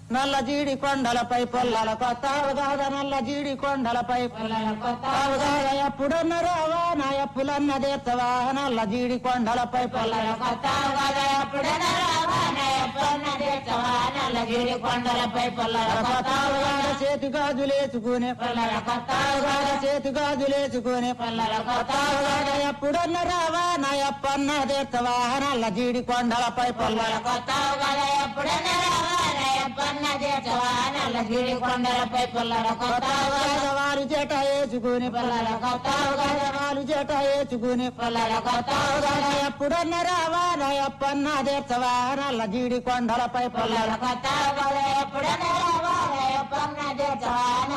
నల్ల జీడి కొండలపై పొల్లల కొత్త అవగాహ నల్ల జీడి కొండలపై పొల్లల కొత్త అవగాహ ఎప్పుడన్న రావా నా ఎప్పులన్న దేత్తవా నల్ల జీడి కొండలపై పొల్లల పొల్లల కొత్త అవగాహ ఎప్పుడైనా రావాన ఎప్పుడన్నా తెచ్చవా నల్లగిరి కొండలపై పొల్లల కొత్త కొత్త అవగాహ అవగాహ చేతి గాజులేసుకునే పొల్లల కొత్త అవగాహ అవగాహ చేతి గాజులేసుకునే పొల్లల కొత్త అవగాహ అవగాహ ఎప్పుడన్న రావా నా ఎప్పన్న దేత్తవా నల్ల జీడి కొండలపై పొల్లల పొల్లల కొత్త అవగాహ ఎప్పుడైనా రావాన ఎప్పుడన్నా తెచ్చవా నల్లగిరి కొండలపై పొల్లల కొత్త కొత్త అవగాహ అవగాహ వారు జట వేసుకుని పొల్లల కొత్త అవగాహ వారు జట వేసుకుని పొల్లల కొత్త అవగాహ అవగాహ ఎప్పుడన్న రావా నా ఎప్పన్న దేత్తవా నల్ల జీడి కొండలపై పొల్లల పొల్లల కొత్త అవగాహ ఎప్పుడైనా రావాన ఎప్పుడన్నా తెచ్చవా